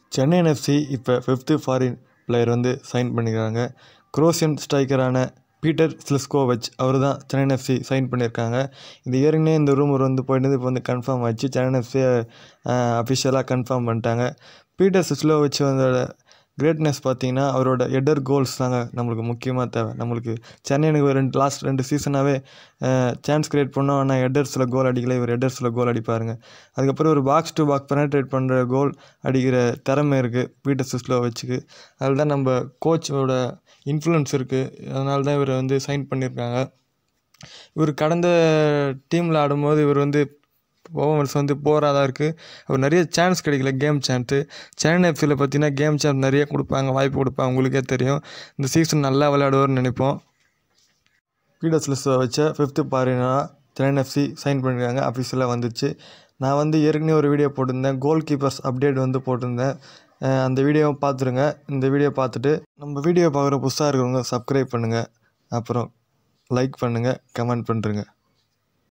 Chennai NFC இப்போ fifth foreign player வந்து sign பண்ணிக்கிறாங்க குரோசியன் ஸ்ட்ரைக்கரான பீட்டர் ஸ்லிஸ்கோவச் அவர் தான் சென்னை என்எஃப்சி சைன் பண்ணியிருக்காங்க இது ஏற்கனவே இந்த ரூமர் வந்து போயிட்டு இப்போ வந்து கன்ஃபார்ம் ஆச்சு சென்னை என்எஃப்சி அஃபிஷியலாக கன்ஃபார்ம் பண்ணிட்டாங்க பீட்டர் ஸ்லிஸ்கோவச் வந்தோட கிரேட்னஸ் பார்த்தீங்கன்னா அவரோட எடர் கோல்ஸ் தாங்க நம்மளுக்கு முக்கியமாக தேவை நம்மளுக்கு சென்னைக்கு ரெண்டு லாஸ்ட் ரெண்டு சீசனாகவே சான்ஸ் கிரியேட் பண்ணோம் ஆனால் ஹெட்டர்ஸில் கோல் அடிக்கல இவர் ஹெட்டர்ஸில் கோல் அடிப்பாருங்க அதுக்கப்புறம் ஒரு பாக்ஸ் டு பாக்ஸ் பெனட்ரேட் பண்ணுற கோல் அடிக்கிற திறமை இருக்குது பீட்டர் சிஸ்லோ வச்சுக்கு அதில் தான் நம்ம கோச்சோட இன்ஃப்ளூயன்ஸ் இருக்குது அதனால தான் இவரை வந்து சைன் பண்ணியிருக்காங்க இவர் கடந்த டீமில் ஆடும்போது இவர் வந்து பர்ஃபார்மன்ஸ் வந்து போராக தான் இருக்குது அவர் நிறைய சான்ஸ் கிடைக்கல கேம் சான்ஸு சென்னை எஃப்சியில் பார்த்தீங்கன்னா கேம் சான்ஸ் நிறைய கொடுப்பாங்க வாய்ப்பு கொடுப்பாங்க உங்களுக்கே தெரியும் இந்த சீசன் நல்லா விளையாடுவார்னு நினைப்போம் பீடர்ஸ்லிஸ்ட்டை வச்ச ஃபிஃப்த்து பாரினா சென்னை எஃப்சி சைன் பண்ணியிருக்காங்க அஃபீஷியலாக வந்துச்சு நான் வந்து ஏற்கனவே ஒரு வீடியோ போட்டிருந்தேன் கோல் கீப்பர்ஸ் அப்டேட் வந்து போட்டிருந்தேன் அஹ் அந்த வீடியோவை பார்த்துருங்க இந்த வீடியோ பார்த்துட்டு நம்ம வீடியோ பார்க்குற புதுசாக இருக்கிறவங்க சப்ஸ்கிரைப் பண்ணுங்கள் அப்புறம் லைக் பண்ணுங்கள் கமெண்ட் பண்ணுறேங்க